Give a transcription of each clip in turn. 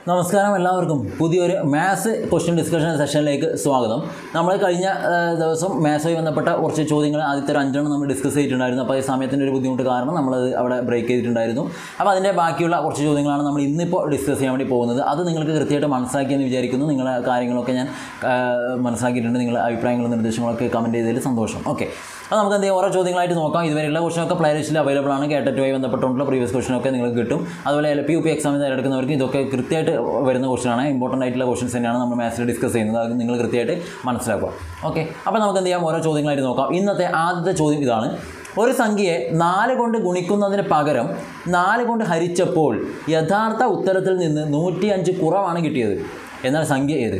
നമസ്കാരം എല്ലാവർക്കും പുതിയൊരു മാത്സ് ക്വസ്റ്റ്യൻ ഡിസ്കഷൻ സെഷനിലേക്ക് സ്വാഗതം നമ്മൾ കഴിഞ്ഞ ആ, ദിവസം മാത്സുമായി ബന്ധപ്പെട്ട കുറച്ച് ചോദ്യങ്ങൾ ആദ്യത്തെ ഒരു അഞ്ചെണ്ണം നമ്മൾ ഡിസ്കസ് ചെയ്തിട്ടുണ്ടായിരുന്നു അപ്പോൾ ഈ സമയത്തിൻ്റെ ഒരു ബുദ്ധിമുട്ട് കാരണം നമ്മളത് അവിടെ ബ്രേക്ക് ചെയ്തിട്ടുണ്ടായിരുന്നു അപ്പോൾ അതിൻ്റെ ബാക്കിയുള്ള കുറച്ച് ചോദ്യങ്ങളാണ് നമ്മൾ ഇന്നിപ്പോൾ ഡിസ്കസ് ചെയ്യാൻ വേണ്ടി പോകുന്നത് അത് നിങ്ങൾക്ക് കൃത്യമായിട്ട് മനസ്സിലാക്കിയെന്ന് വിചാരിക്കുന്നു നിങ്ങളെ കാര്യങ്ങളൊക്കെ ഞാൻ ആ, മനസ്സിലാക്കിയിട്ടുണ്ട് നിങ്ങളുടെ അഭിപ്രായങ്ങളും നിർദ്ദേശങ്ങളൊക്കെ കമൻറ്റ് ചെയ്തതിൽ സന്തോഷം ഓക്കെ അപ്പോൾ നമുക്ക് എന്ത് ചെയ്യാം ഓരോ ചോദ്യങ്ങളായിട്ട് നോക്കാം ഇതുവരെയുള്ള ക്വസ്റ്റനൊക്കെ പ്ലേ ലിസ്റ്റിൽ അവൈലബിൾ ആണ് കേട്ടറ്റുമായി ബന്ധപ്പെട്ടുള്ള പ്രീവിയസ് ക്വസ്റ്റനൊക്കെ നിങ്ങൾക്ക് കിട്ടും അതുപോലെ എൽ പി യു പി എക്സാമിൽ തിരഞ്ഞെടുക്കുന്നവർക്ക് ഇതൊക്കെ കൃത്യമായിട്ട് വരുന്ന ക്വസ്റ്റനാണ് ഇമ്പോർട്ടൻ്റ് ആയിട്ടുള്ള ക്വസ്റ്റൻസ് തന്നെയാണ് നമ്മൾ മാത്സിൽ ഡിസ്കസ് ചെയ്യുന്നത് അത് നിങ്ങൾ കൃത്യമായിട്ട് മനസ്സിലാക്കുക ഓക്കെ അപ്പോൾ നമുക്ക് എന്ത് ചെയ്യാം ഓരോ ചോദ്യങ്ങളായിട്ട് നോക്കാം ഇന്നത്തെ ആദ്യത്തെ ചോദ്യം ഇതാണ് ഒരു സംഖ്യയെ നാല് കൊണ്ട് ഗുണിക്കുന്നതിന് പകരം നാല് കൊണ്ട് ഹരിച്ചപ്പോൾ യഥാർത്ഥ ഉത്തരത്തിൽ നിന്ന് നൂറ്റി അഞ്ച് കുറവാണ് കിട്ടിയത് എന്നാൽ സംഖ്യ ഏത്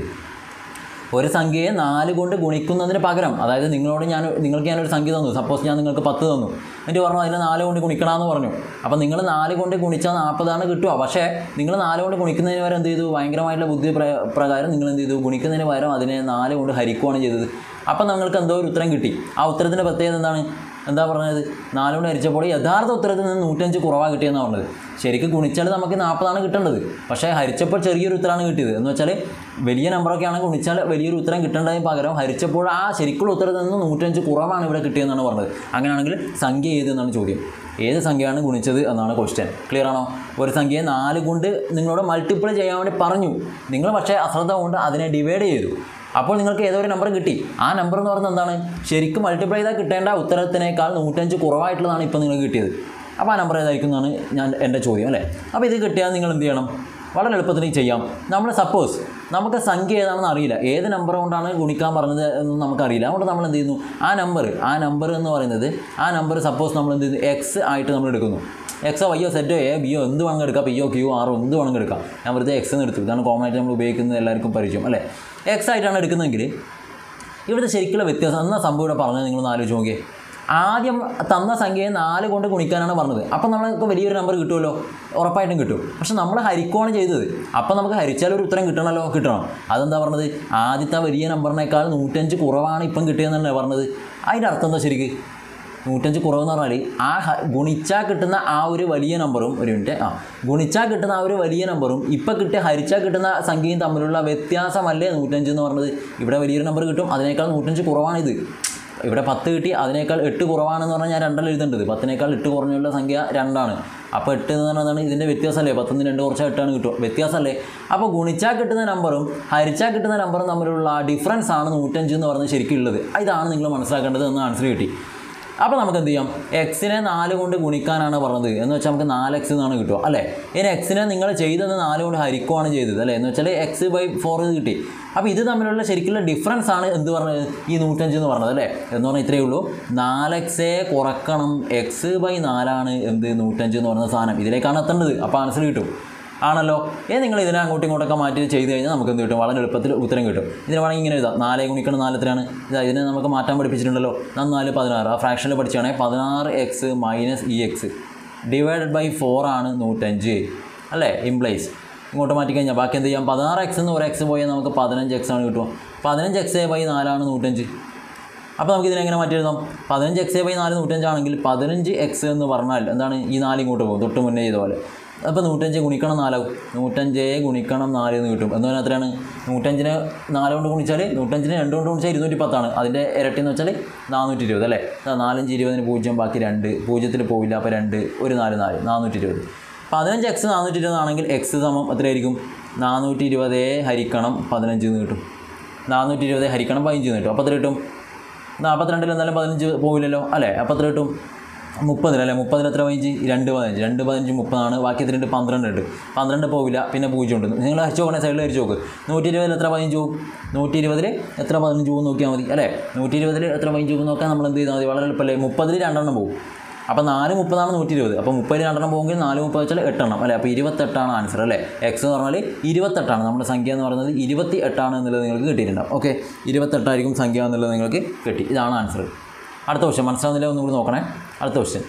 ഒരു സംഖ്യയെ നാല് കൊണ്ട് ഗുണിക്കുന്നതിന് പകരം അതായത് നിങ്ങളോട് ഞാൻ നിങ്ങൾക്ക് ഞാനൊരു സംഖ്യ തന്നു സപ്പോസ് ഞാൻ നിങ്ങൾക്ക് പത്ത് തന്നു എന്നിട്ട് പറഞ്ഞു അതിനെ നാല് കൊണ്ട് ഗുണിക്കണമെന്ന് പറഞ്ഞു അപ്പോൾ നിങ്ങൾ നാല് കൊണ്ട് ഗുണിച്ചാൽ നാൽപ്പതാണ് കിട്ടുക പക്ഷേ നിങ്ങൾ നാല് കൊണ്ട് ഗുണിക്കുന്നതിന് പകരം എന്ത് ചെയ്തു ഭയങ്കരമായിട്ടുള്ള ബുദ്ധി പ്ര- പ്രകാരം നിങ്ങൾ എന്ത് ചെയ്തു ഗുണിക്കുന്നതിന് പകരം അതിനെ നാല് കൊണ്ട് ഹരിക്കുകയാണ് ചെയ്തത് അപ്പം നിങ്ങൾക്ക് എന്തോ ഒരു ഉത്തരം കിട്ടി ആ ഉത്തരത്തിൻ്റെ പ്രത്യേകത എന്താണ് എന്താ പറഞ്ഞത് നാലുകൊണ്ട് ഹരിച്ചപ്പോൾ യഥാർത്ഥ ഉത്തരത്തിൽ നിന്ന് നൂറ്റഞ്ച് കുറവാണ് കിട്ടിയെന്നാണ് പറഞ്ഞത് ശരിക്കും ഗുണിച്ചാൽ നമുക്ക് നാൽപ്പതാണ് കിട്ടേണ്ടത് പക്ഷേ ഹരിച്ചപ്പോൾ ചെറിയൊരു ഉത്തരമാണ് കിട്ടിയത് എന്ന് വെച്ചാൽ വലിയ നമ്പറൊക്കെ ആണെങ്കിൽ ഗുണിച്ചാൽ വലിയൊരു ഉത്തരം കിട്ടേണ്ടതിന് പകരം ഹരിച്ചപ്പോൾ ആ ശരിക്കുള്ള ഉത്തരത്തിൽ നിന്ന് നൂറ്റഞ്ച് കുറവാണ് ഇവിടെ കിട്ടിയതെന്നാണ് പറഞ്ഞത് അങ്ങനെയാണെങ്കിൽ സംഖ്യ ഏത് എന്നാണ് ചോദ്യം ഏത് സംഖ്യയാണ് ഗുണിച്ചത് എന്നാണ് ക്വസ്റ്റ്യൻ ക്ലിയർ ആണോ ഒരു സംഖ്യയെ നാല് കൊണ്ട് നിങ്ങളോട് മൾട്ടിപ്ലൈ ചെയ്യാൻ വേണ്ടി പറഞ്ഞു നിങ്ങൾ പക്ഷേ അശ്രദ്ധ കൊണ്ട് അതിനെ ഡിവൈഡ് ചെയ്തു അപ്പോൾ നിങ്ങൾക്ക് ഏതോ ഒരു നമ്പർ കിട്ടി ആ നമ്പർ എന്ന് പറയുന്നത് എന്താണ് ശരിക്കും മൾട്ടിപ്ലൈ ചെയ്താൽ കിട്ടേണ്ട ഉത്തരത്തിനേക്കാൾ നൂറ്റഞ്ച് കുറവായിട്ടുള്ളതാണ് ഇപ്പോൾ നിങ്ങൾക്ക് കിട്ടിയത് അപ്പോൾ ആ നമ്പർ ഏതായിരിക്കും എന്നാണ് ഞാൻ എൻ്റെ ചോദ്യം അല്ലേ അപ്പോൾ ഇത് കിട്ടിയാൽ നിങ്ങൾ എന്ത് ചെയ്യണം വളരെ എളുപ്പത്തിൽ ചെയ്യാം നമ്മൾ സപ്പോസ് നമുക്ക് സംഖ്യ ഏതാണെന്ന് അറിയില്ല ഏത് നമ്പർ കൊണ്ടാണ് ഗുണിക്കാൻ പറഞ്ഞത് എന്ന് നമുക്കറിയില്ല അതുകൊണ്ട് നമ്മൾ എന്ത് ചെയ്യുന്നു ആ നമ്പർ ആ നമ്പർ എന്ന് പറയുന്നത് ആ നമ്പർ സപ്പോസ് നമ്മൾ എന്ത് ചെയ്യുന്നു എക്സ് ആയിട്ട് നമ്മൾ എടുക്കുന്നു എക്സോ വയ്യോ സെറ്റോ എ ബിയോ എന്ത് വേണമെങ്കിൽ എടുക്കാം പിയോ ക്യൂ ആറോ എന്ത് വേണമെങ്കിൽ എടുക്കാം ഞാൻ വെറുതെ എക്സ് എന്ന് എടുത്തു ഇതാണ് കോമൺ ആയിട്ട് നമ്മൾ ഉപയോഗിക്കുന്നത് എല്ലാവർക്കും പരിചയം അല്ലേ എക്സ് ആയിട്ടാണ് എടുക്കുന്നതെങ്കിൽ ഇവിടുത്തെ ശരിക്കുള്ള വ്യത്യാസം എന്നാ സംഭവം ഇവിടെ പറഞ്ഞത് നിങ്ങൾ ആലോചിച്ച് നോക്കിയേ ആദ്യം തന്ന സംഖ്യയെ നാല് കൊണ്ട് ഗുണിക്കാനാണ് പറഞ്ഞത് അപ്പം നമ്മൾക്ക് വലിയൊരു നമ്പർ കിട്ടുമല്ലോ ഉറപ്പായിട്ടും കിട്ടും പക്ഷെ നമ്മൾ ഹരിക്കുകയാണ് ചെയ്തത് അപ്പം നമുക്ക് ഹരിച്ചാൽ ഒരു ഉത്തരം കിട്ടണമല്ലോ കിട്ടണം അതെന്താ പറഞ്ഞത് ആദ്യത്തെ വലിയ നമ്പറിനേക്കാൾ നൂറ്റഞ്ച് കുറവാണ് ഇപ്പം കിട്ടിയതെന്നല്ലേ പറഞ്ഞത് അതിൻ്റെ അർത്ഥം എന്താ ശരിക്ക് നൂറ്റഞ്ച് കുറവെന്ന് പറഞ്ഞാൽ ആ ഹ- ഗുണിച്ചാൽ കിട്ടുന്ന ആ ഒരു വലിയ നമ്പറും ഒരു മിനിറ്റ് ആ ഗുണിച്ചാൽ കിട്ടുന്ന ആ ഒരു വലിയ നമ്പറും ഇപ്പം കിട്ടിയ ഹരിച്ചാൽ കിട്ടുന്ന സംഖ്യയും തമ്മിലുള്ള വ്യത്യാസമല്ലേ നൂറ്റഞ്ച് എന്ന് പറഞ്ഞത് ഇവിടെ വലിയൊരു നമ്പർ കിട്ടും അതിനേക്കാൾ നൂറ്റഞ്ച് കുറവാണിത് ഇവിടെ പത്ത് കിട്ടി അതിനേക്കാൾ എട്ട് കുറവാണെന്ന് പറഞ്ഞാൽ ഞാൻ രണ്ടല്ല എഴുതേണ്ടത് പത്തിനേക്കാൾ എട്ട് കുറഞ്ഞുള്ള സംഖ്യ രണ്ടാണ് അപ്പോൾ എട്ട് എന്ന് പറഞ്ഞതാണ് ഇതിൻ്റെ വ്യത്യാസമല്ലേ പത്തുനിന്ന് രണ്ട് കുറച്ചാൽ എട്ടാണ് കിട്ടുക വ്യത്യാസമല്ലേ അപ്പോൾ ഗുണിച്ചാൽ കിട്ടുന്ന നമ്പറും ഹരിച്ചാൽ കിട്ടുന്ന നമ്പറും തമ്മിലുള്ള ഡിഫറൻസ് ആണ് നൂറ്റഞ്ച് എന്ന് പറഞ്ഞത് ശരിക്കും ഉള്ളത് ഇതാണ് നിങ്ങൾ മനസ്സിലാക്കേണ്ടത് എന്ന് ആൻസർ കിട്ടി അപ്പോൾ നമുക്ക് എന്ത് ചെയ്യാം എക്സിനെ നാല് കൊണ്ട് ഗുണിക്കാനാണ് പറഞ്ഞത് എന്ന് വെച്ചാൽ നമുക്ക് നാല് എക്സ് എന്നാണ് കിട്ടുക അല്ലേ ഇനി എക്സിനെ നിങ്ങൾ ചെയ്തത് നാല് കൊണ്ട് ഹരിക്കുവാണ് ചെയ്തത് അല്ലേ എന്ന് വെച്ചാൽ എക്സ് ബൈ ഫോർ കിട്ടി അപ്പോൾ ഇത് തമ്മിലുള്ള ശരിക്കുള്ള ഡിഫറൻസ് ആണ് എന്ത് പറഞ്ഞത് ഈ നൂറ്റഞ്ച് എന്ന് പറഞ്ഞത് അല്ലേ എന്ന് പറഞ്ഞാൽ ഇത്രയേ ഉള്ളൂ നാല് എക്സെ കുറക്കണം എക്സ് ബൈ നാലാണ് എന്ത് നൂറ്റഞ്ച് എന്ന് പറയുന്ന സാധനം ഇതിലേക്കാണ് എത്തേണ്ടത് അപ്പോൾ ആൻസർ കിട്ടും ആണല്ലോ ഏ നിങ്ങൾ ഇതിനെ അങ്ങോട്ടും ഇങ്ങോട്ടൊക്കെ മാറ്റി ചെയ്ത് കഴിഞ്ഞാൽ നമുക്ക് എന്ത് കിട്ടും വളരെ എളുപ്പത്തിൽ ഉത്തരം കിട്ടും ഇതിന് വേണമെങ്കിൽ ഇങ്ങനെ എഴുതാം നാലേ ഗുണിക്കണം നാല് എത്രയാണ് ഇതാ ഇതിനെ നമുക്ക് മാറ്റാൻ പഠിപ്പിച്ചിട്ടുണ്ടല്ലോ നാ നാല് പതിനാറ് ആ ഫ്രാക്ഷനിൽ പഠിച്ചാണെങ്കിൽ പതിനാറ് എക്സ് മൈനസ് ഇ എക്സ് ഡിവൈഡഡ് ബൈ ഫോർ ആണ് നൂറ്റഞ്ച് അല്ലേ ഇംപ്ലൈസ് ഇങ്ങോട്ട് മാറ്റി കഴിഞ്ഞാൽ ബാക്കി എന്ത് ചെയ്യാം പതിനാറ് എക്സ് എന്ന് ഒരു എക്സ് പോയാൽ നമുക്ക് പതിനഞ്ച് എക്സ് ആണ് കിട്ടുക പതിനഞ്ച് എക്സ് ബൈ നാലാണ് നൂറ്റഞ്ച് അപ്പോൾ നമുക്ക് ഇതിനെങ്ങനെ മാറ്റി എഴുതാം പതിനഞ്ച് എക്സ് ബൈ നാല് നൂറ്റഞ്ചാണെങ്കിൽ പതിനഞ്ച് എക്സ് എന്ന് പറഞ്ഞാൽ എന്താണ് ഈ നാല് ഇങ്ങോട്ട് പോകും തൊട്ട് മുന്നേ ചെയ്ത പോലെ അപ്പോൾ നൂറ്റഞ്ച് ഗുണിക്കണം നാലാവും നൂറ്റഞ്ച് ഗുണിക്കണം നാല് എന്ന് കിട്ടും എന്ന് പറഞ്ഞാൽ എത്രയാണ് നൂറ്റഞ്ചിന് നാല് കൊണ്ട് ഗുണിച്ചാൽ നൂറ്റഞ്ചിന് രണ്ട് കൊണ്ട് ഗുണിച്ചാൽ ഇരുന്നൂറ്റി പത്താണ് അതിൻ്റെ ഇരട്ടി എന്ന് വെച്ചാൽ നാനൂറ്റി ഇരുപത് അല്ലേ ദാ നാലഞ്ച് ഇരുപതിന് പൂജ്യം ബാക്കി രണ്ട് പൂജ്യത്തിൽ പോവില്ല അപ്പോൾ രണ്ട് ഒരു നാല് നാല് നാനൂറ്റി ഇരുപത് പതിനഞ്ച് എക്സ് നാനൂറ്റി ഇരുപതാണെങ്കിൽ എക്സ് സമം എത്രയായിരിക്കും നാനൂറ്റി ഇരുപതേ ഹരിക്കണം പതിനഞ്ച് എന്ന് കിട്ടും നാനൂറ്റി ഇരുപത് ഹരിക്കണം പതിനഞ്ച് എന്ന് കിട്ടും അപ്പോൾ എത്ര കിട്ടും നാൽപ്പത്തിരണ്ടിൽ എന്തായാലും പതിനഞ്ച് പോവില്ലല്ലോ അല്ലേ അപ്പോൾ എത്ര കിട്ടും മുപ്പതിലല്ലേ മുപ്പതിൽ എത്ര പതിനഞ്ച് രണ്ട് പതിനഞ്ച് രണ്ട് പതിനഞ്ച് മുപ്പതാണ് ബാക്കി എത്ര ഉണ്ട് പന്ത്രണ്ട് ഉണ്ട് പന്ത്രണ്ട് പോവില്ല പിന്നെ പൂജ്യം ഉണ്ട് നിങ്ങൾ ഹരിച്ച് നോക്കണേ സൈഡിൽ ഹരിച്ച് നോക്ക് നൂറ്റി ഇരുപതിൽ എത്ര പതിനഞ്ച് പോകും നൂറ്റി ഇരുപതിൽ എത്ര പതിനഞ്ച് പോകും നോക്കിയാൽ മതി അല്ലേ നൂറ്റി ഇരുപതിൽ എത്ര പതിനഞ്ച് പോകും നോക്കാൻ നമ്മൾ എന്ത് ചെയ്താൽ മതി വളരെ എളുപ്പമല്ലേ മുപ്പതിൽ രണ്ടെണ്ണം പോകും അപ്പോൾ നാല് മുപ്പതാണ് നൂറ്റി ഇരുപത് അപ്പോൾ മുപ്പതിൽ രണ്ടെണ്ണം പോകുമെങ്കിൽ നാല് മുപ്പത് വെച്ചാൽ എട്ടെണ്ണം അല്ലേ അപ്പോൾ ഇരുപത്തെട്ടാണ് ആൻസർ അല്ലേ എക്സ് എന്ന് പറഞ്ഞാൽ ഇരുപത്തെട്ടാണ് നമ്മുടെ സംഖ്യ എന്ന് പറയുന്നത് ഇരുപത്തി എട്ടാണ് എന്നുള്ളത് നിങ്ങൾക്ക് കിട്ടിയിട്ടുണ്ടാവും ഓക്കെ ഇരുപത്തെട്ടായിരിക്കും സംഖ്യ എന്നുള്ളത് നിങ്ങൾക്ക് കിട്ടി ഇതാണ് ആൻസർ അടുത്ത ക്വസ്റ്റ്യൻ മനസ്സിലാവുന്നില്ല ഒന്നും കൂടി നോക്കണേ അടുത്ത ക്വസ്റ്റ്യൻ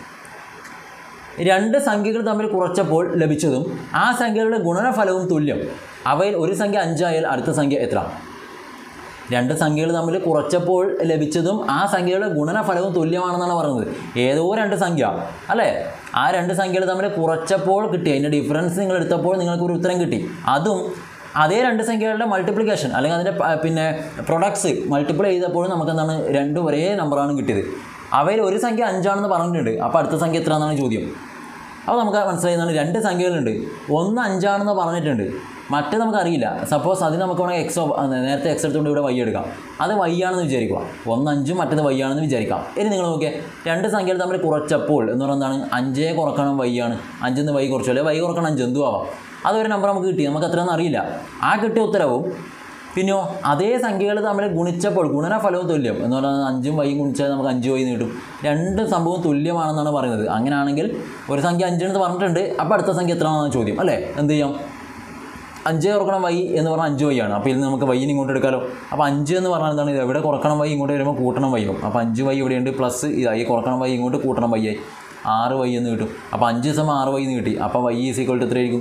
രണ്ട് സംഖ്യകൾ തമ്മിൽ കുറച്ചപ്പോൾ ലഭിച്ചതും ആ സംഖ്യകളുടെ ഗുണനഫലവും തുല്യം അവയിൽ ഒരു സംഖ്യ അഞ്ചായാൽ അടുത്ത സംഖ്യ എത്ര രണ്ട് സംഖ്യകൾ തമ്മിൽ കുറച്ചപ്പോൾ ലഭിച്ചതും ആ സംഖ്യയുടെ ഗുണനഫലവും തുല്യമാണെന്നാണ് പറയുന്നത് ഏതോ രണ്ട് സംഖ്യ അല്ലേ ആ രണ്ട് സംഖ്യകൾ തമ്മിൽ കുറച്ചപ്പോൾ കിട്ടി അതിൻ്റെ ഡിഫറൻസ് നിങ്ങൾ എടുത്തപ്പോൾ നിങ്ങൾക്ക് ഒരു ഉത്തരം കിട്ടി അതും അതേ രണ്ട് സംഖ്യകളുടെ മൾട്ടിപ്ലിക്കേഷൻ അല്ലെങ്കിൽ അതിൻ്റെ പ- പിന്നെ പ്രൊഡക്ട്സ് മൾട്ടിപ്ലൈ ചെയ്തപ്പോഴും നമുക്ക് എന്താണ് രണ്ടും ഒരേ നമ്പറാണ് കിട്ടിയത് അവയിൽ ഒരു സംഖ്യ അഞ്ചാണെന്ന് പറഞ്ഞിട്ടുണ്ട് അപ്പോൾ അടുത്ത സംഖ്യ എത്ര എന്നാണ് ചോദ്യം അപ്പോൾ നമുക്ക് മനസ്സിലായിരുന്നാണ് രണ്ട് സംഖ്യകളുണ്ട് ഒന്ന് അഞ്ചാണെന്ന് പറഞ്ഞിട്ടുണ്ട് മറ്റേ നമുക്കറിയില്ല സപ്പോസ് അതിന് നമുക്ക് വേണമെങ്കിൽ എക്സോ നേരത്തെ എക്സ് എടുത്തുകൊണ്ട് ഇവിടെ വൈ എടുക്കാം അത് വൈ ആണെന്ന് വിചാരിക്കുക ഒന്ന് അഞ്ചും മറ്റേത് വൈ ആണെന്ന് വിചാരിക്കാം ഇനി നിങ്ങൾ നോക്കിയേ രണ്ട് സംഖ്യകൾ തമ്മിൽ കുറച്ചപ്പോൾ എന്ന് പറഞ്ഞാൽ എന്താണ് അഞ്ചേ കുറക്കണം വൈ ആണ് അഞ്ചിന്ന് വൈ കുറച്ചു അല്ലെങ്കിൽ വൈ കുറക്കണം അഞ്ച് എന്തും ആവാം അതൊരു നമ്പർ നമുക്ക് കിട്ടി നമുക്ക് എത്രയെന്ന് അറിയില്ല ആ കിട്ടിയ ഉത്തരവും പിന്നെയോ അതേ സംഖ്യകൾ തമ്മിൽ ഗുണിച്ചപ്പോൾ ഗുണനഫലവും തുല്യം എന്ന് പറഞ്ഞാൽ അഞ്ചും വൈയും ഗുണിച്ചാൽ നമുക്ക് അഞ്ച് വൈ നീട്ടും രണ്ട് സംഭവം തുല്യമാണെന്നാണ് പറയുന്നത് അങ്ങനെയാണെങ്കിൽ ഒരു സംഖ്യ അഞ്ചെന്ന് പറഞ്ഞിട്ടുണ്ട് അപ്പോൾ അടുത്ത സംഖ്യ എത്രയാണെന്നാണ് ചോദ്യം അല്ലേ എന്ത് ചെയ്യാം അഞ്ച് കുറക്കണം വൈ എന്ന് പറഞ്ഞാൽ അഞ്ച് വൈ ആണ് അപ്പോൾ ഇതിൽ നിന്ന് നമുക്ക് വൈന് ഇങ്ങോട്ട് എടുക്കാമല്ലോ അപ്പോൾ അഞ്ച് എന്ന് പറഞ്ഞാൽ എന്താണ് ഇത് എവിടെ കുറക്കണം വൈ ഇങ്ങോട്ട് വരുമ്പോൾ കൂട്ടണം വൈ ആവും അപ്പോൾ അഞ്ച് വൈ ഇവിടെയുണ്ട് പ്ലസ് ഇതായി കുറക്കണം വൈ ഇങ്ങോട്ട് കൂട്ടണം വൈ ആയി ആറ് വൈ എന്ന് കിട്ടും അപ്പോൾ അഞ്ച് സമയം ആറ് വൈ എന്ന് കിട്ടി അപ്പോൾ വൈ ഈസ് ഈക്വൽ ടു എത്രയായിരിക്കും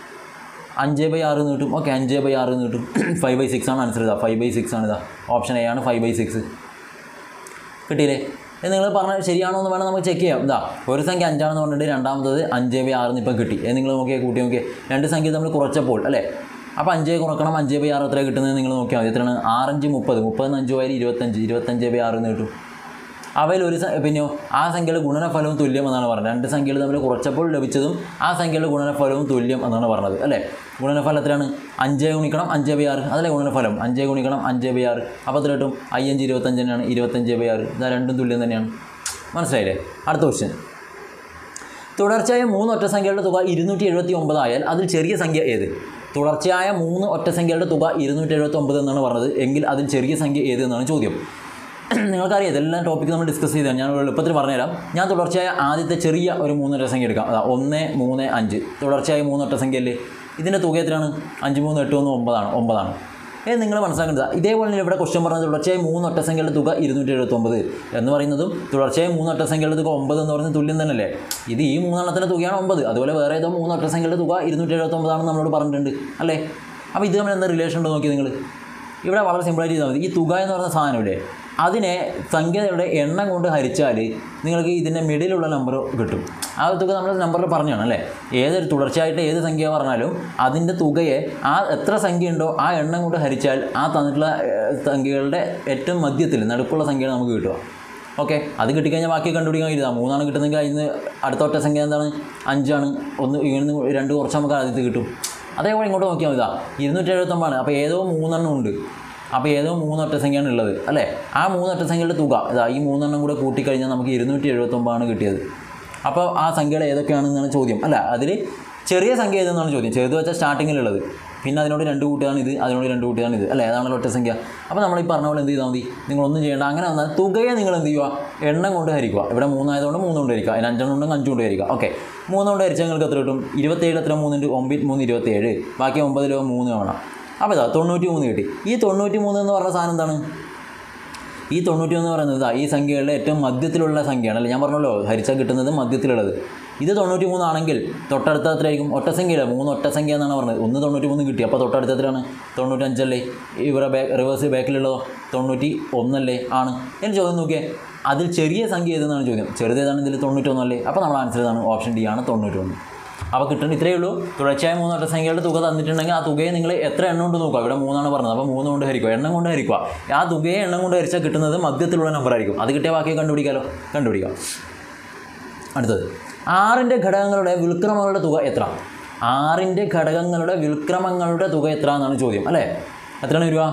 അഞ്ച് ബൈ ആറ് എന്ന് കിട്ടും ഓക്കെ അഞ്ച് ബൈ ആറ് എന്ന് കിട്ടും ഫൈവ് ബൈ സിക്സ് ആണ് ആൻസർ ഇതാ ഫൈവ് ബൈ സിക്സ് ആണ് ഇതാ ഓപ്ഷൻ എ ആണ് ഫൈവ് ബൈ സിക്സ് കിട്ടിയില്ലേ ഇത് നിങ്ങൾ പറഞ്ഞാൽ ശരിയാണോ എന്ന് വേണം നമുക്ക് ചെക്ക് ചെയ്യാം ഇതാ ഒരു സംഖ്യ അഞ്ചാണെന്ന് പറഞ്ഞിട്ട് രണ്ടാമത്തത് അഞ്ച് ബൈ ആറിന് ഇപ്പം കിട്ടി ഇത് നിങ്ങൾ നോക്കിയാൽ കൂട്ടി നോക്കിയേ രണ്ട് സംഖ്യ നമ്മൾ കുറച്ചപ്പോൾ അല്ലേ അപ്പോൾ അഞ്ച് കുറക്കണം അഞ്ച് ബൈ ആറ് എത്ര കിട്ടുന്നത് നിങ്ങൾ നോക്കിയാൽ മതി എത്രയാണ് ആറഞ്ച് മുപ്പത് മുപ്പതെന്ന് അഞ്ച് പോയാൽ ഇരുപത്തഞ്ച് ഇരുപത്തഞ്ച് ബൈ ആറ് എന്ന് കിട്ടും അവയിൽ ഒരു സ- പിന്നെയോ ആ സംഖ്യയുടെ ഗുണനഫലവും തുല്യം എന്നാണ് പറഞ്ഞത് രണ്ട് സംഖ്യകൾ തമ്മിൽ കുറച്ചപ്പോൾ ലഭിച്ചതും ആ സംഖ്യയുടെ ഗുണനഫലവും തുല്യം എന്നാണ് പറഞ്ഞത് അല്ലേ ഗുണനഫലം എത്രയാണ് അഞ്ച് ഗുണിക്കണം അഞ്ച് ബൈ ആറ് അതല്ലേ ഗുണനഫലം അഞ്ച് ഗുണിക്കണം അഞ്ച് ബൈ ആറ് അപ്പോൾ എത്ര കിട്ടും അയ്യഞ്ച് ഇരുപത്തഞ്ച് തന്നെയാണ് ഇരുപത്തഞ്ച് ബൈ ആറ് ഇതാ രണ്ടും തുല്യം തന്നെയാണ് മനസ്സിലായില്ലേ അടുത്ത ക്വസ്റ്റ്യൻ തുടർച്ചയായ മൂന്ന് ഒറ്റ സംഖ്യകളുടെ തുക ഇരുന്നൂറ്റി എഴുപത്തി ഒമ്പതായാൽ അതിൽ ചെറിയ സംഖ്യ ഏത് തുടർച്ചയായ മൂന്ന് ഒറ്റ സംഖ്യകളുടെ തുക ഇരുന്നൂറ്റി എഴുപത്തി ഒമ്പത് എന്നാണ് പറഞ്ഞത് എങ്കിൽ അതിൽ ചെറിയ സംഖ്യ ഏത് എന്നാണ് ചോദ്യം നിങ്ങൾക്കറിയാം ഇതെല്ലാം ടോപ്പിക്ക് നമ്മൾ ഡിസ്കസ് ചെയ്താണ് ഞാൻ എളുപ്പത്തിൽ പറഞ്ഞുതരാം ഞാൻ തുടർച്ചയായ ആദ്യത്തെ ചെറിയ ഒരു മൂന്നൊറ്റ സംഖ്യ എടുക്കാം അതാ ഒന്ന് മൂന്ന് അഞ്ച് തുടർച്ചയായ മൂന്നൊറ്റ സംഖ്യയല്ലേ ഇതിൻ്റെ തുക എത്രയാണ് അഞ്ച് മൂന്ന് എട്ട് ഒന്ന് ഒമ്പതാണ് ഒമ്പതാണ് ഏത് നിങ്ങൾ മനസ്സിലാക്കേണ്ടത് ഇതേപോലെ തന്നെ ഇവിടെ ക്വസ്റ്റ്യൻ പറഞ്ഞത് തുടർച്ചയായ മൂന്ന് ഒറ്റ സംഖ്യയുടെ തുക ഇരുന്നൂറ്റി എഴുപത്തൊമ്പത് എന്ന് പറയുന്നതും തുടർച്ചയായ മൂന്ന് ഒറ്റ സംഖ്യയുടെ തുക ഒമ്പത് എന്ന് പറയുന്നത് തുല്യം തന്നെയല്ലേ ഇത് ഈ മൂന്നെണ്ണത്തിൻ്റെ തുകയാണ് ഒമ്പത് അതുപോലെ വേറെ ഏതോ മൂന്ന് ഒറ്റ സംഖ്യയുടെ തുക ഇരുന്നൂറ്റി എഴുപത്തൊമ്പതാണെന്ന് നമ്മളോട് പറഞ്ഞിട്ടുണ്ട് അല്ലേ അപ്പോൾ ഇത് തമ്മിൽ എന്താ റിലേഷൻ ഉണ്ടോ നോക്കി നിങ്ങൾ ഇവിടെ വളരെ സിമ്പിളായിട്ട് ചെയ്താൽ മതി ഈ തുക എന്ന് പറയുന്ന സാധനമില്ലേ അതിനെ സംഖ്യയുടെ എണ്ണം കൊണ്ട് ഹരിച്ചാൽ നിങ്ങൾക്ക് ഇതിൻ്റെ മിഡിലുള്ള നമ്പർ കിട്ടും ആ ഒരു തുക നമ്മൾ നമ്പറിൽ പറഞ്ഞാണ് അല്ലേ ഏതൊരു തുടർച്ചയായിട്ട് ഏത് സംഖ്യ പറഞ്ഞാലും അതിൻ്റെ തുകയെ ആ എത്ര സംഖ്യ ഉണ്ടോ ആ എണ്ണം കൊണ്ട് ഹരിച്ചാൽ ആ തന്നിട്ടുള്ള ഏഹ്, സംഖ്യകളുടെ ഏറ്റവും മധ്യത്തിൽ നടുക്കുള്ള സംഖ്യ നമുക്ക് കിട്ടുക ഓക്കെ അത് കിട്ടിക്കഴിഞ്ഞാൽ ബാക്കി കണ്ടുപിടിക്കാൻ കഴിയില്ല മൂന്നാണ് കിട്ടുന്നെങ്കിൽ അതിന് അടുത്ത ഒറ്റ സംഖ്യ എന്താണ് അഞ്ചാണ് ഒന്ന് ഇങ്ങനെ രണ്ട് കുറച്ച് നമുക്ക് ആദ്യത്തെ കിട്ടും അതേപോലെ ഇങ്ങോട്ട് നോക്കിയാൽ മതി ഇതാ ഇരുന്നൂറ്റി എഴുപത്തൊമ്പതാണ് അപ്പോൾ ഏതോ മൂന്നെണ്ണം ഉണ്ട് അപ്പോൾ ഏതോ മൂന്നൊറ്റ സംഖ്യയാണ് ഉള്ളത് അല്ലേ ആ മൂന്നൊറ്റ സംഖ്യയുടെ തുക ഇതാ ഈ മൂന്നെണ്ണം കൂടെ കൂട്ടിക്കഴിഞ്ഞാൽ നമുക്ക് ഇരുന്നൂറ്റി എഴുപത്തൊമ്പതാണ് കിട്ടിയത് അപ്പോൾ ആ സംഖ്യകൾ ഏതൊക്കെയാണെന്നാണ് ചോദ്യം അല്ല അതിൽ ചെറിയ സംഖ്യ ഏതെന്നാണ് ചോദ്യം ചെറുത് വെച്ചാൽ സ്റ്റാർട്ടിങ്ങിലുള്ളത് പിന്നെ അതിനോട് രണ്ട് കൂട്ടിയാണ് ഇത് അതിനോട് രണ്ട് കൂട്ടിയാണ് ഇത് അല്ലേ ഏതാണല്ലോ ഒറ്റ സംഖ്യ അപ്പോൾ നമ്മൾ ഈ പറഞ്ഞ പോലെ എന്ത് ചെയ്താൽ മതി നിങ്ങളൊന്നും ചെയ്യേണ്ട അങ്ങനെ വന്നാൽ തുകയെ നിങ്ങൾ എന്ത് ചെയ്യുക എണ്ണം കൊണ്ട് ഹരിക്കുക ഇവിടെ മൂന്നായതുകൊണ്ട് മൂന്ന് കൊണ്ട് ഹരിക്കുക അതിന് അഞ്ചെണ്ണം ഉണ്ടെങ്കിൽ അഞ്ച് കൊണ്ട് ഹരിക്കുക ഓക്കെ മൂന്ന് കൊണ്ട് ഹരിച്ചാൽ നിങ്ങൾക്ക് എത്ര കിട്ടും ഇരുപത്തേഴ് എത്ര മൂന്നുണ്ട് ഒമ്പത് മൂന്ന് ഇരുപത്തേഴ് ബാക്കി ഒമ്പതിലോ മൂന്ന് വേണം അപ്പോൾ ഇതാ തൊണ്ണൂറ്റി മൂന്ന് കിട്ടി ഈ തൊണ്ണൂറ്റി മൂന്ന് എന്ന് പറഞ്ഞ സാധനം എന്താണ് ഈ തൊണ്ണൂറ്റി ഒന്ന് പറയുന്നത് ഇതാ ഈ സംഖ്യകളുടെ ഏറ്റവും മധ്യത്തിലുള്ള സംഖ്യയാണ് അല്ലേ ഞാൻ പറഞ്ഞല്ലോ ഹരിച്ചാൽ കിട്ടുന്നത് മധ്യത്തിലുള്ളത് ഇത് തൊണ്ണൂറ്റി മൂന്നാണെങ്കിൽ തൊട്ടടുത്ത എത്രയായിരിക്കും ഒറ്റ സംഖ്യയില്ല മൂന്ന് ഒറ്റ സംഖ്യ എന്നാണ് പറഞ്ഞത് ഒന്ന് തൊണ്ണൂറ്റി മൂന്ന് കിട്ടി അപ്പോൾ തൊട്ടടുത്ത എത്രയാണ് തൊണ്ണൂറ്റഞ്ചല്ലേ ഇവിടെ ബാക്ക് റിവേഴ്സ് ബാക്കിലുള്ളതോ തൊണ്ണൂറ്റി ഒന്നല്ലേ ആണ് എന്ന് ചോദ്യം നോക്കിയേ അതിൽ ചെറിയ സംഖ്യ ഏതെന്നാണ് ചോദ്യം ചെറുതേതാണ് ഇതിൽ തൊണ്ണൂറ്റൊന്നല്ലേ അപ്പോൾ നമ്മൾ ആൻസർ ഇതാണ് ഓപ്ഷൻ ഡി ആണ് തൊണ്ണൂറ്റൊന്ന് അപ്പോൾ കിട്ടുന്നത് ഇത്രയേ ഉള്ളൂ തുടർച്ചയായ മൂന്ന് ഒറ്റ സംഖ്യയുടെ തുക തന്നിട്ടുണ്ടെങ്കിൽ ആ തുകയെ നിങ്ങൾ എത്ര എണ്ണം കൊണ്ട് നോക്കുക ഇവിടെ മൂന്നാണ് പറഞ്ഞത് അപ്പോൾ മൂന്ന് കൊണ്ട് ഹരിക്കുക എണ്ണം കൊണ്ട് ഹരിക്കുക ആ തുകയെ എണ്ണം കൊണ്ട് ഹരിച്ചാൽ കിട്ടുന്നത് മധ്യത്തിലുള്ള നമ്പർ ആയിരിക്കും അത് കിട്ടിയ ബാക്കി കണ്ടുപിടിക്കാമല്ലോ കണ്ടുപിടിക്കാം അടുത്തത് ആറിൻ്റെ ഘടകങ്ങളുടെ വിൽക്രമങ്ങളുടെ തുക എത്ര ആറിൻ്റെ ഘടകങ്ങളുടെ വിൽക്രമങ്ങളുടെ തുക എത്ര എന്നാണ് ചോദ്യം അല്ലേ എത്രയാണ് വരിക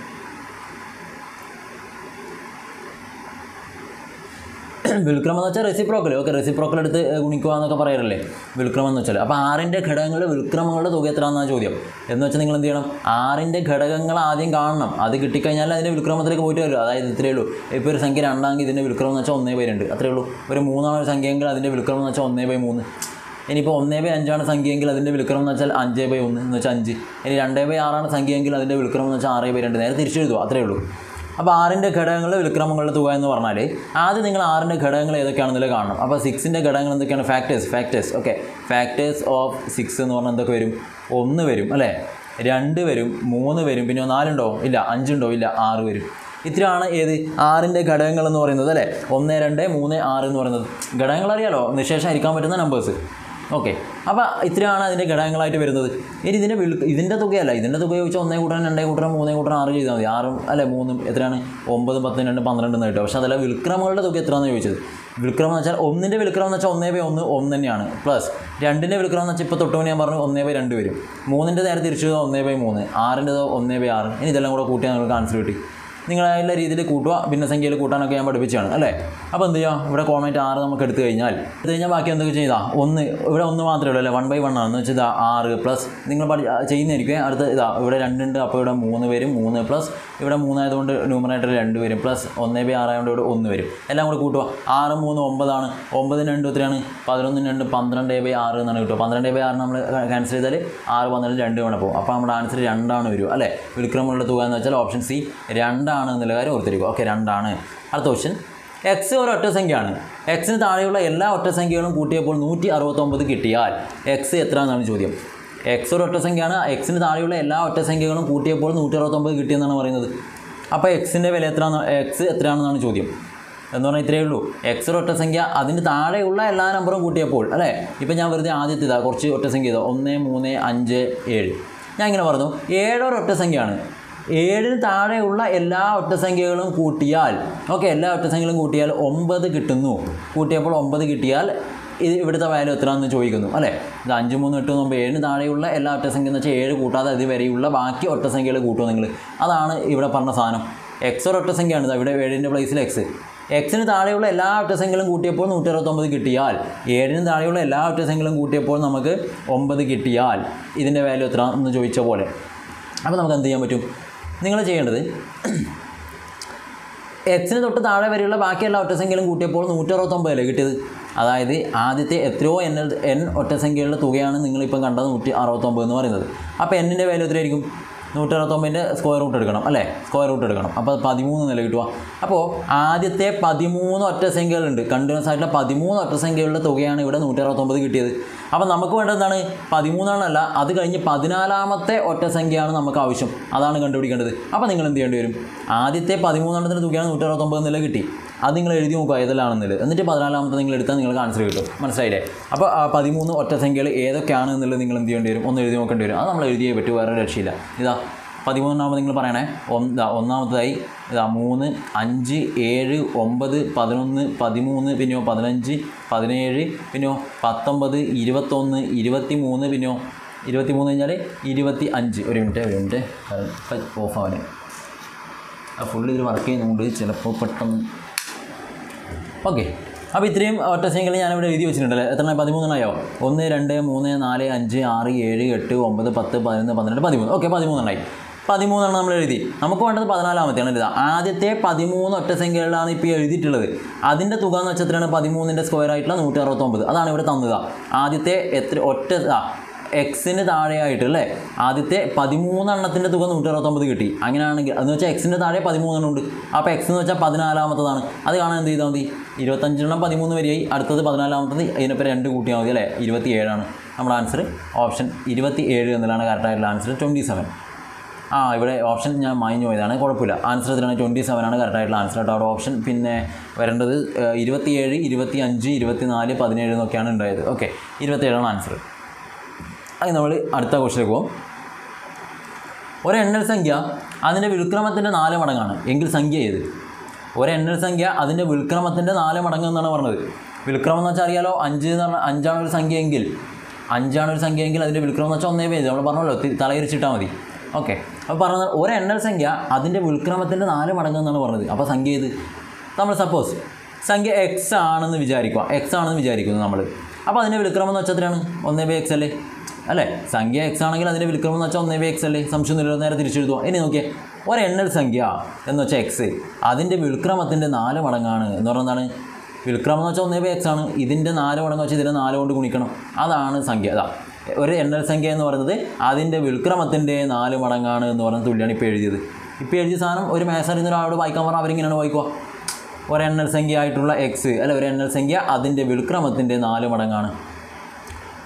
വിൽക്രമം എന്ന് വെച്ചാൽ റെസിപ്രോക്കൽ ഓക്കെ റെസിപ്രോക്കൽ എടുത്ത് ഗുണിക്കുക എന്നൊക്കെ പറയാറില്ലേ വിൽക്രമം എന്ന് വെച്ചാൽ അപ്പോൾ ആറിൻ്റെ ഘടകങ്ങളുടെ വിൽക്രമങ്ങളുടെ തുക എത്രയാണെന്നാണ് ചോദ്യം എന്ന് വെച്ചാൽ നിങ്ങൾ എന്ത് ചെയ്യണം ആറിൻ്റെ ഘടകങ്ങൾ ആദ്യം കാണണം അത് കിട്ടിക്കഴിഞ്ഞാൽ അതിൻ്റെ വിൽക്രമത്തിലേക്ക് പോയിട്ട് വരും അതായത് ഇത്രയേ ഉള്ളൂ ഇപ്പോൾ ഒരു സംഖ്യ രണ്ടാമെങ്കിൽ ഇതിൻ്റെ വിൽക്രമം എന്ന് വെച്ചാൽ ഒന്നേ ബൈ രണ്ട് അത്രയേ ഉള്ളൂ ഒരു മൂന്നാണ് ഒരു സംഖ്യയെങ്കിൽ അതിൻ്റെ വിൽക്രമം എന്ന് വെച്ചാൽ ഒന്നേ ബൈ മൂന്ന് ഇനിയിപ്പോൾ ഒന്നേ ബൈ അഞ്ചാണ് സംഖ്യയെങ്കിൽ അതിൻ്റെ വിൽക്രമം എന്ന് വെച്ചാൽ അഞ്ച് ബൈ ഒന്ന് എന്ന് വെച്ചാൽ അഞ്ച് ഇനി രണ്ടേ ബൈ ആറാണ് സംഖ്യയെങ്കിൽ അതിൻ്റെ വിൽക്രമം എന്ന് വെച്ചാൽ ആറ് ബൈ രണ്ട് നേരെ തിരിച്ചെഴുതുക അത്രയേ ഉള്ളൂ അപ്പോൾ ആറിൻ്റെ ഘടകങ്ങളുടെ വിൽക്രമങ്ങളുടെ തുക എന്ന് പറഞ്ഞാൽ ആദ്യം നിങ്ങൾ ആറിൻ്റെ ഘടകങ്ങൾ ഏതൊക്കെയാണെന്നുള്ളത് കാണണം അപ്പോൾ സിക്സിൻ്റെ ഘടകങ്ങൾ എന്തൊക്കെയാണ് factors factors okay factors of six എന്ന് പറഞ്ഞാൽ എന്തൊക്കെ വരും ഒന്ന് വരും അല്ലേ രണ്ട് വരും മൂന്ന് വരും പിന്നെ നാലുണ്ടോ ഇല്ല അഞ്ചുണ്ടോ ഇല്ല ആറ് വരും ഇത്രയാണ് ഏത് ആറിൻ്റെ ഘടകങ്ങൾ എന്ന് പറയുന്നത് അല്ലേ ഒന്ന് രണ്ട് മൂന്ന് ആറ് എന്ന് പറയുന്നത് ഘടകങ്ങൾ അറിയാലോ നിശേഷം ഹരിക്കാൻ പറ്റുന്ന നമ്പേഴ്സ് ഓക്കെ അപ്പോൾ ഇത്രയാണ് അതിൻ്റെ ഘടകങ്ങളായിട്ട് വരുന്നത് ഇനി ഇതിൻ്റെ വിൽ ഇതിൻ്റെ തുകയല്ല ഇതിൻ്റെ തുക ചോദിച്ചാൽ ഒന്നേ കൂട്ടണം രണ്ടേ കൂട്ടണം മൂന്നേ കൂട്ടണം ആറ് ചെയ്താൽ മതി ആറും അല്ലെ മൂന്നും എത്രയാണ് ഒമ്പത് പത്ത് രണ്ട് പന്ത്രണ്ട് എന്ന് കിട്ടും പക്ഷേ അതല്ല വിൽക്രമങ്ങളുടെ തുക എത്രയാണെന്ന് ചോദിച്ചത് വിൽക്രമം എന്ന് വെച്ചാൽ ഒന്നിൻ്റെ വിൽക്രമം എന്ന് വെച്ചാൽ ഒന്നേ ബൈ ഒന്ന് ഒന്ന് തന്നെയാണ് പ്ലസ് രണ്ടിൻ്റെ വിൽക്രമം എന്ന് വെച്ചാൽ ഇപ്പോൾ തൊട്ട് മുന്നേ ഞാൻ പറഞ്ഞു ഒന്നേ ബൈ രണ്ട് വരും മൂന്നിൻ്റെ നേരെ തിരിച്ചു ഒന്നേ ബൈ മൂന്ന് ആറിൻ്റെതോ ഒന്നേ ബൈ ആറ് ഇനി ഇതെല്ലാം കൂടെ കൂട്ടിയാൽ നിങ്ങൾക്ക് ആൻസർ കിട്ടി നിങ്ങളായുള്ള രീതിയിൽ കൂട്ടുക ഭിന്നസംഖ്യയിൽ കൂട്ടാനൊക്കെ ഞാൻ പഠിപ്പിച്ചാണ് അല്ലേ അപ്പോൾ എന്ത് ചെയ്യുക ഇവിടെ കോമേറ്റ് ആറ് നമുക്ക് എടുത്തു കഴിഞ്ഞാൽ എടുത്തു കഴിഞ്ഞാൽ ബാക്കി എന്തൊക്കെ ചെയ്താൽ ഒന്ന് ഇവിടെ ഒന്ന് മാത്രമേ ഉള്ളൂ അല്ലേ വൺ ബൈ വൺ ആണെന്ന് വെച്ചാൽ ഇതാ ആറ് പ്ലസ് നിങ്ങൾ പഠി ചെയ്യുന്നതായിരിക്കും അടുത്ത ഇതാ ഇവിടെ രണ്ടുണ്ട് അപ്പോൾ ഇവിടെ മൂന്ന് വരും മൂന്ന് പ്ലസ് ഇവിടെ മൂന്നായതുകൊണ്ട് ന്യൂമറേറ്റർ രണ്ട് വരും പ്ലസ് ഒന്ന് ബൈ ആറായതുകൊണ്ട് ഇവിടെ ഒന്ന് വരും എല്ലാം കൂടെ കൂട്ടുക ആറ് മൂന്ന് ഒമ്പതാണ് ഒമ്പതിന് രണ്ട് എത്രയാണ് പതിനൊന്നിന് രണ്ട് പന്ത്രണ്ട് ബൈ ആറ് എന്നാണ് കിട്ടുക പന്ത്രണ്ട് ബൈ ആറ് നമ്മൾ ക്യാൻസൽ ചെയ്താൽ ആറ് പന്ത്രണ്ട് രണ്ട് വേണം പോകും അപ്പോൾ നമ്മുടെ ആൻസർ രണ്ടാണ് വരും അല്ലേ വിൽക്രമമുള്ള തുക എന്ന് വെച്ചാൽ ഓപ്ഷൻ സി രണ്ടാണ് എന്നുള്ള കാര്യം ഓർത്തിരിക്കുക ഓക്കെ രണ്ടാണ് അടുത്ത ക്വസ്റ്റ്യൻ എക്സ് ഒരു ഒറ്റ സംഖ്യയാണ് എക്സിന് താഴെയുള്ള എല്ലാ ഒറ്റ സംഖ്യകളും കൂട്ടിയപ്പോൾ നൂറ്റി അറുപത്തൊമ്പത് കിട്ടിയാൽ എക്സ് എത്ര എന്നാണ് ചോദ്യം എക്സ് ഒരു ഒറ്റ സംഖ്യയാണ് എക്സിന് താഴെയുള്ള എല്ലാ ഒറ്റ സംഖ്യകളും കൂട്ടിയപ്പോൾ നൂറ്റി അറുപത്തൊമ്പത് കിട്ടിയെന്നാണ് പറയുന്നത് അപ്പോൾ എക്സിൻ്റെ വില എത്ര എക്സ് എത്രയാണെന്നാണ് ചോദ്യം എന്ന് പറഞ്ഞാൽ ഇത്രയേ ഉള്ളൂ എക്സ് ഒരു ഒറ്റ സംഖ്യ അതിന് താഴെയുള്ള എല്ലാ നമ്പറും കൂട്ടിയപ്പോൾ അല്ലേ ഇപ്പം ഞാൻ വെറുതെ ആദ്യത്തെ ഇതാ കുറച്ച് ഒറ്റ സംഖ്യ ചെയ്തോ ഒന്ന് മൂന്ന് അഞ്ച് ഏഴ് ഞാൻ ഇങ്ങനെ പറഞ്ഞു ഏഴൊരു ഒറ്റ സംഖ്യയാണ് ഏഴിന് താഴെയുള്ള എല്ലാ ഒറ്റസംഖ്യകളും കൂട്ടിയാൽ ഓക്കെ എല്ലാ ഒറ്റസംഖ്യകളും കൂട്ടിയാൽ ഒമ്പത് കിട്ടുന്നു കൂട്ടിയപ്പോൾ ഒമ്പത് കിട്ടിയാൽ ഇത് ഇവിടുത്തെ വാല്യൂ എത്രയാണെന്ന് ചോദിക്കുന്നു അല്ലേ ഇത് അഞ്ച് മൂന്ന് എട്ട് ഒമ്പത് ഏഴിന് താഴെയുള്ള എല്ലാ ഒറ്റസംഖ്യ എന്ന് വെച്ചാൽ ഏഴ് കൂട്ടാതെ അത് വരെയുള്ള ബാക്കി ഒറ്റസംഖ്യകൾ കൂട്ടുമോ നിങ്ങൾ അതാണ് ഇവിടെ പറഞ്ഞ സാധനം എക്സ് ഒരു ഒറ്റസംഖ്യയാണ് ഇത് ഇവിടെ ഏഴിൻ്റെ പ്ലേസിൽ എക്സ് എക്സിന് താഴെയുള്ള എല്ലാ ഒറ്റസംഖ്യകളും കൂട്ടിയപ്പോൾ നൂറ്റി അറുപത്തൊമ്പത് കിട്ടിയാൽ ഏഴിന് താഴെയുള്ള എല്ലാ ഒറ്റസംഖ്യകളും കൂട്ടിയപ്പോൾ നമുക്ക് ഒമ്പത് കിട്ടിയാൽ ഇതിൻ്റെ വാല്യൂ എത്ര എന്ന് ചോദിച്ച പോലെ അപ്പോൾ നമുക്ക് എന്ത് ചെയ്യാൻ പറ്റും നിങ്ങൾ ചെയ്യേണ്ടത് എക്സിന് തൊട്ട് താഴെ വരെയുള്ള ബാക്കി എല്ലാ ഒറ്റസംഖ്യകളും കൂട്ടിയപ്പോൾ നൂറ്ററുപത്തൊമ്പതല്ലേ കിട്ടിയത് അതായത് ആദ്യത്തെ എത്രയോ എൻ എൻ ഒറ്റസംഖ്യകളുടെ തുകയാണ് നിങ്ങളിപ്പം കണ്ടത് നൂറ്റി അറുപത്തൊമ്പത് എന്ന് പറയുന്നത് അപ്പോൾ എന്നിൻ്റെ വാല്യൂ എത്രയായിരിക്കും നൂറ്റി അറുപത്തൊമ്പതിൻ്റെ സ്ക്വയർ റൂട്ട് എടുക്കണം അല്ലേ സ്ക്വയർ റൂട്ട് എടുക്കണം അപ്പോൾ പതിമൂന്ന് നില കിട്ടുക അപ്പോൾ ആദ്യത്തെ പതിമൂന്ന് ഒറ്റസംഖ്യകളുണ്ട് കണ്ടിന്യൂസ് ആയിട്ടുള്ള പതിമൂന്ന് ഒറ്റസംഖ്യകളുടെ തുകയാണ് ഇവിടെ നൂറ്റി അറുപത്തൊമ്പത് കിട്ടിയത് അപ്പോൾ നമുക്ക് വേണ്ടത് എന്താണ് പതിമൂന്നെണ്ണമല്ല അത് കഴിഞ്ഞ് പതിനാലാമത്തെ ഒറ്റസംഖ്യയാണ് നമുക്ക് ആവശ്യം അതാണ് കണ്ടുപിടിക്കേണ്ടത് അപ്പോൾ നിങ്ങൾ എന്ത് ചെയ്യേണ്ടി വരും ആദ്യത്തെ പതിമൂന്നെണ്ണത്തിൻ്റെ തുകയാണ് നൂറ്റി അറുപത്തൊമ്പത് നില കിട്ടി അത് നിങ്ങൾ എഴുതി നോക്കുക ഏതെല്ലാണെന്നുള്ളത് എന്നിട്ട് പതിനാലാമത്തെ നിങ്ങൾ എടുത്താൽ നിങ്ങൾക്ക് ആൻസർ കിട്ടും മനസ്സിലായില്ലേ അപ്പോൾ ആ പതിമൂന്ന് ഒറ്റസംഖ്യകൾ ഏതൊക്കെയാണ് എന്നുള്ളത് നിങ്ങൾ എന്ത് ചെയ്യേണ്ടി വരും ഒന്ന് എഴുതി നോക്കേണ്ടി വരും അത് നമ്മൾ എഴുതിയേ പറ്റൂ വേറെ രക്ഷയില്ല ഇതാ പതിമൂന്നാമത് നിങ്ങൾ പറയണേ ഒന്ന് ഇതാ ഒന്നാമതായി ഇതാ മൂന്ന് അഞ്ച് ഏഴ് ഒമ്പത് പതിനൊന്ന് പതിമൂന്ന് പിന്നെയോ പതിനഞ്ച് പതിനേഴ് പിന്നെയോ പത്തൊമ്പത് ഇരുപത്തൊന്ന് ഇരുപത്തി മൂന്ന് പിന്നെയോ ഇരുപത്തി മൂന്ന് കഴിഞ്ഞാൽ ഇരുപത്തി അഞ്ച് ഒരു മിനിറ്റ് ഒരു മിനിറ്റ് ഓഫ് ആവാൻ ആ ഫുള്ള് ഇതിൽ വർക്ക് ചെയ്യുന്നതുകൊണ്ട് ചിലപ്പോൾ പെട്ടെന്ന് ഓക്കെ അപ്പോൾ ഇത്രയും ഒറ്റസംഖ്യകൾ ഞാനിവിടെ എഴുതി വെച്ചിട്ടുണ്ടല്ലേ എത്ര പതിമൂന്നെണ്ണയോ ഒന്ന് രണ്ട് മൂന്ന് നാല് അഞ്ച് ആറ് ഏഴ് എട്ട് ഒമ്പത് പത്ത് പതിനൊന്ന് പന്ത്രണ്ട് പതിമൂന്ന് ഓക്കെ പതിമൂന്നെണ്ണായി പതിമൂന്നെണ്ണം നമ്മൾ എഴുതി നമുക്ക് വേണ്ടത് പതിനാലാമത്തെയാണ് എഴുതുക ആദ്യത്തെ പതിമൂന്ന് ഒറ്റസംഖ്യകളാണ് ഇപ്പോൾ ഈ എഴുതിയിട്ടുള്ളത് അതിൻ്റെ തുക എന്ന് വെച്ചാൽ എത്രയാണ് പതിമൂന്നിൻ്റെ സ്ക്വയർ ആയിട്ടുള്ള നൂറ്റി അറുപത്തൊമ്പത് അതാണ് ഇവിടെ തന്നത് ആദ്യത്തെ എത്ര ഒറ്റ ആ എക്സിന് താഴെയായിട്ട് അല്ലേ ആദ്യത്തെ പതിമൂന്നെണ്ണത്തിൻ്റെ തുക നൂറ്റി അറുപത്തൊമ്പത് കിട്ടി അങ്ങനെയാണെങ്കിൽ എന്ന് വെച്ചാൽ എക്സിൻ്റെ താഴെ പതിമൂന്നെണ്ണം ഉണ്ട് അപ്പോൾ എക്സ് എന്ന് വെച്ചാൽ പതിനാലാമത്തതാണ് അത് കാണാൻ എന്ത് ചെയ്താൽ മതി ഇരുപത്തഞ്ചെണ്ണം പതിമൂന്ന് വരെയായി അടുത്തത് പതിനാലാമത്തത് ഇതിനൊപ്പം രണ്ട് കൂട്ടിയാൽ മതി അല്ലേ ഇരുപത്തി ഏഴാണ് നമ്മുടെ ആൻസർ ഓപ്ഷൻ ഇരുപത്തി ഏഴ് എന്നതാണ് കറക്റ്റായിട്ടുള്ള ആൻസർ ട്വൻറ്റി സെവൻ ആ ഇവിടെ ഓപ്ഷൻ ഞാൻ മാഞ്ഞു പോയതാണ് കുഴപ്പമില്ല ആൻസർ എത്രയാണ് ട്വൻറ്റി സെവൻ ആണ് കറക്റ്റായിട്ടുള്ള ആൻസർ കേട്ടോ അവിടെ ഓപ്ഷൻ പിന്നെ വരേണ്ടത് ഏഹ്, ഇരുപത്തിയേഴ് ഇരുപത്തി അഞ്ച് ഇരുപത്തി നാല് പതിനേഴ് എന്നൊക്കെയാണ് ഉണ്ടായത് ഓക്കെ ഇരുപത്തേഴാണ് ആൻസർ അത് നമ്മൾ അടുത്ത ക്വസ്റ്റിലേക്ക് പോകും ഒരു എണ്ണൽ സംഖ്യ അതിൻ്റെ വിൽക്രമത്തിൻ്റെ നാല് മടങ്ങാണ് എങ്കിൽ സംഖ്യ ഏത് ഒരു എണ്ണൽ സംഖ്യ അതിൻ്റെ വിൽക്രമത്തിൻ്റെ നാല് മടങ്ങ് എന്നാണ് പറഞ്ഞത് വിൽക്രമം എന്ന് വെച്ചാൽ അറിയാലോ അഞ്ച് എന്ന് പറഞ്ഞാൽ അഞ്ചാണ് ഒരു സംഖ്യ എങ്കിൽ അഞ്ചാണ് ഒരു സംഖ്യ എങ്കിൽ അതിൻ്റെ വിൽക്രമം എന്ന് വെച്ചാൽ ഒന്നേ പേജ് നമ്മൾ പറഞ്ഞല്ലോ തി- തലയിരിച്ചിട്ടാൽ മതി ഓക്കെ അപ്പോൾ പറഞ്ഞത് ഒരു എണ്ണൽ സംഖ്യ അതിൻ്റെ വിൽക്രമത്തിൻ്റെ നാല് മടങ്ങ് എന്നാണ് പറഞ്ഞത് അപ്പോൾ സംഖ്യ ഏത് നമ്മൾ സപ്പോസ് സംഖ്യ എക്സ് ആണെന്ന് വിചാരിക്കുക എക്സ് ആണെന്ന് വിചാരിക്കുന്നു നമ്മൾ അപ്പോൾ അതിൻ്റെ വിൽക്രമം എന്ന് വെച്ചാൽ എത്രയാണ് ഒന്നേ ബൈ എക്സ് അല്ലേ അല്ലേ സംഖ്യ എക്സ് ആണെങ്കിൽ അതിൻ്റെ വിൽക്രമം എന്ന് വെച്ചാൽ ഒന്നേ ബൈ എക്സ് അല്ലേ സംശയം നില നേരെ തിരിച്ചെഴുതുക ഇനി നോക്കിയേ ഒരു എണ്ണൽ സംഖ്യ എന്ന് വെച്ചാൽ എക്സ് അതിൻ്റെ വിൽക്രമത്തിൻ്റെ നാല് മടങ്ങാണ് എന്ന് പറഞ്ഞാൽ എന്താണ് വിൽക്രമം എന്ന് വെച്ചാൽ ഒന്നേ ബൈ എക്സ് ആണ് ഇതിൻ്റെ നാല് മടങ്ങ് വെച്ചാൽ ഇതിൻ്റെ നാല് കൊണ്ട് ഗുണിക്കണം അതാണ് സംഖ്യ അതാ ഒരു എണ്ണൽ സംഖ്യ എന്ന് പറയുന്നത് അതിൻ്റെ വിൽക്രമത്തിൻ്റെ നാല് മടങ്ങാണ് എന്ന് പറയുന്നത് തുല്യമാണ് ഇപ്പോൾ എഴുതിയത് ഇപ്പോൾ എഴുതിയ സാധനം ഒരു മേസ് അറിയുന്ന ഒരാളോട് വായിക്കാൻ പറഞ്ഞാൽ അവരിങ്ങനെയാണ് വായിക്കുക ഒരു എണ്ണൽ സംഖ്യ ആയിട്ടുള്ള എക്സ് അല്ല ഒരു എണ്ണൽ സംഖ്യ അതിൻ്റെ വിൽക്രമത്തിൻ്റെ നാല് മടങ്ങാണ്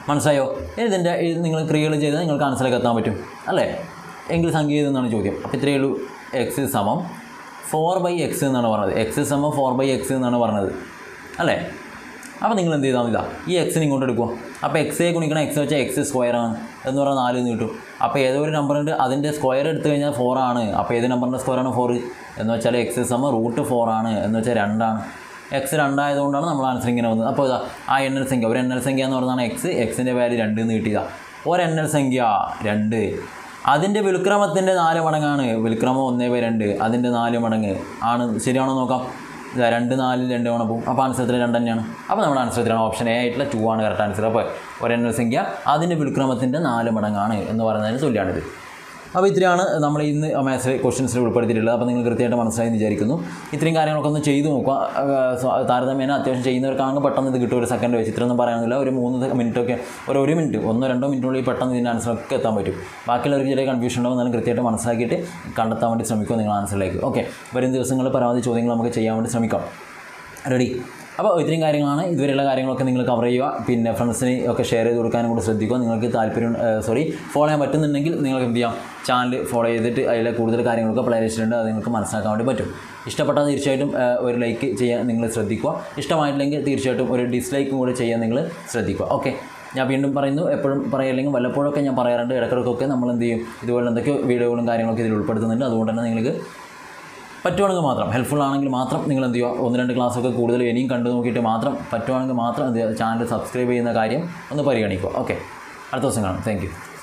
മനസ്സിലായോ ഇതിൻ്റെ ഇത് നിങ്ങൾ ക്രിയകൾ ചെയ്താൽ നിങ്ങൾക്ക് ആൻസറിലേക്ക് എത്താൻ പറ്റും അല്ലേ എങ്കിൽ സംഖ്യ എന്നാണ് ചോദ്യം അപ്പോൾ ഇത്രയേ ഉള്ളൂ എക്സ് സമം ഫോർ ബൈ എക്സ് എന്നാണ് പറഞ്ഞത് എക്സ് സമം ഫോർ ബൈ എക്സ് എന്നാണ് പറഞ്ഞത് അല്ലേ അപ്പോൾ നിങ്ങൾ എന്ത് ചെയ്താൽ മതി ഇതാ ഈ എക്സിന് ഇങ്ങോട്ട് എടുക്കുക അപ്പോൾ എക്സ് ഗുണിക്കണം എക്സ് വെച്ചാൽ എക്സ് സ്ക്വയർ ആണ് എന്ന് പറഞ്ഞാൽ നാല് എന്ന് കിട്ടും അപ്പോൾ ഏതോ ഒരു നമ്പർ ഉണ്ട് അതിൻ്റെ സ്ക്വയർ എടുത്തു കഴിഞ്ഞാൽ ഫോർ ആണ് അപ്പോൾ ഏത് നമ്പറിൻ്റെ സ്ക്വയർ ആണ് ഫോർ എന്ന് വെച്ചാൽ എക്സ് സമ റൂട്ട് ഫോർ ആണ് എന്ന് വെച്ചാൽ രണ്ടാണ് എക്സ് രണ്ടായതുകൊണ്ടാണ് നമ്മൾ ആൻസർ ഇങ്ങനെ വന്നത് അപ്പോൾ ഇതാ ആ എണ്ണൽ സംഖ്യ ഒരു എണ്ണൽ സംഖ്യ എന്ന് പറഞ്ഞാൽ എക്സ് എക്സിൻ്റെ വാല്യൂ രണ്ട് എന്ന് കിട്ടിയതാണ് ഒരെണ്ണൽ സംഖ്യ രണ്ട് അതിൻ്റെ വിൽക്രമത്തിൻ്റെ നാല് മടങ്ങാണ് വിൽക്രമം ഒന്നേ ബൈ രണ്ട് അതിൻ്റെ നാല് മടങ്ങ് ആണ് ശരിയാണോ നോക്കാം ഇതാ രണ്ട് നാലിൽ രണ്ട് തവണ പോകും അപ്പോൾ ആൻസർ എത്ര രണ്ട് തന്നെയാണ് അപ്പോൾ നമ്മുടെ ആൻസർ എത്രയാണ് ഓപ്ഷൻ എ ആയിട്ടുള്ള ടു ആണ് കറക്റ്റ് ആൻസർ അപ്പോൾ ഒരെണ്ണ സംഖ്യ അതിൻ്റെ വിൽക്രമത്തിൻ്റെ നാല് മടങ്ങാണ് എന്ന് പറയുന്നതിന് തുല്യമാണിത് അപ്പോൾ ഇത്രയാണ് നമ്മൾ ഇന്ന് മാത്സ് ക്വസ്റ്റ്യൻസിൽ ഉൾപ്പെടുത്തിയിട്ടുള്ളത് അപ്പോൾ നിങ്ങൾ കൃത്യമായിട്ട് മനസ്സിലായി എന്ന് വിചാരിക്കുന്നു ഇത്രയും കാര്യങ്ങളൊക്കെ ഒന്ന് ചെയ്തു നോക്കുക ആ, സ്വ- താരതമ്യേന അത്യാവശ്യം ചെയ്യുന്നവർക്കാണെങ്കിൽ പെട്ടെന്ന് ഇത് കിട്ടും ഒരു സെക്കൻഡ് വെച്ച് ഇത്രയൊന്നും പറയാനില്ല ഒരു മൂന്ന് മിനിറ്റൊക്കെ ഒരു ഒരു മിനിറ്റ് ഒന്നോ രണ്ടോ മിനിറ്റിനുള്ളിൽ പെട്ടെന്ന് ഇതിൻ്റെ ആൻസറൊക്കെ എത്താൻ പറ്റും ബാക്കിയുള്ളവർക്ക് ചെറിയ കൺഫ്യൂഷൻ ഉണ്ടാവും എന്നാലും കൃത്യമായിട്ട് മനസ്സിലാക്കിയിട്ട് കണ്ടെത്താൻ വേണ്ടി ശ്രമിക്കുക നിങ്ങൾ ആൻസറിലേക്ക് ഓക്കെ വരും ദിവസങ്ങളിൽ പരമാവധി ചോദ്യങ്ങൾ നമുക്ക് ചെയ്യാൻ വേണ്ടി ശ്രമിക്കാം റെഡി അപ്പോൾ ഇത്രയും കാര്യങ്ങളാണ് ഇതുവരെയുള്ള കാര്യങ്ങളൊക്കെ നിങ്ങൾ കവർ ചെയ്യുക പിന്നെ ഫ്രണ്ട്സിന് ഒക്കെ ഷെയർ ചെയ്ത് കൊടുക്കാനും കൂടി ശ്രദ്ധിക്കുക നിങ്ങൾക്ക് താല്പര്യം സോറി ഫോളോ ചെയ്യാൻ പറ്റുന്നുണ്ടെങ്കിൽ നിങ്ങൾക്ക് എന്ത് ചെയ്യാം ചാനൽ ഫോളോ ചെയ്തിട്ട് അതിലെ കൂടുതൽ കാര്യങ്ങളൊക്കെ പ്ലേ ലിസ്റ്റിലുണ്ട് അത് നിങ്ങൾക്ക് മനസ്സിലാക്കാൻ വേണ്ടി പറ്റും ഇഷ്ടപ്പെട്ടാൽ തീർച്ചയായിട്ടും ആ, ഒരു ലൈക്ക് ചെയ്യാൻ നിങ്ങൾ ശ്രദ്ധിക്കുക ഇഷ്ടമായിട്ടില്ലെങ്കിൽ തീർച്ചയായിട്ടും ഒരു ഡിസ്ലൈക്കും കൂടി ചെയ്യാൻ നിങ്ങൾ ശ്രദ്ധിക്കുക ഓക്കെ ഞാൻ വീണ്ടും പറയുന്നു എപ്പോഴും പറയില്ലെങ്കിൽ വല്ലപ്പോഴൊക്കെ ഞാൻ പറയാറുണ്ട് ഇടയ്ക്കിടയ്ക്കൊക്കെ നമ്മൾ എന്ത് ചെയ്യും ഇതുപോലെ എന്തൊക്കെയോ വീഡിയോകളും കാര്യങ്ങളൊക്കെ ഇതിൽ ഉൾപ്പെടുത്തുന്നുണ്ട് അതുകൊണ്ട് തന്നെ നിങ്ങൾക്ക് പറ്റുവാണെങ്കിൽ മാത്രം ഹെൽപ്ഫുൾ ആണെങ്കിൽ മാത്രം നിങ്ങൾ എന്ത് ചെയ്യുക ഒന്ന് രണ്ട് ക്ലാസ്സൊക്കെ കൂടുതൽ ഇനിയും കണ്ടു നോക്കിയിട്ട് മാത്രം പറ്റുവാണെങ്കിൽ മാത്രം എന്ത് ചെയ്യുക ചാനൽ സബ്സ്ക്രൈബ് ചെയ്യുന്ന കാര്യം ഒന്ന് പരിഗണിക്കുക ഓക്കെ അടുത്ത ദിവസം കാണാം താങ്ക്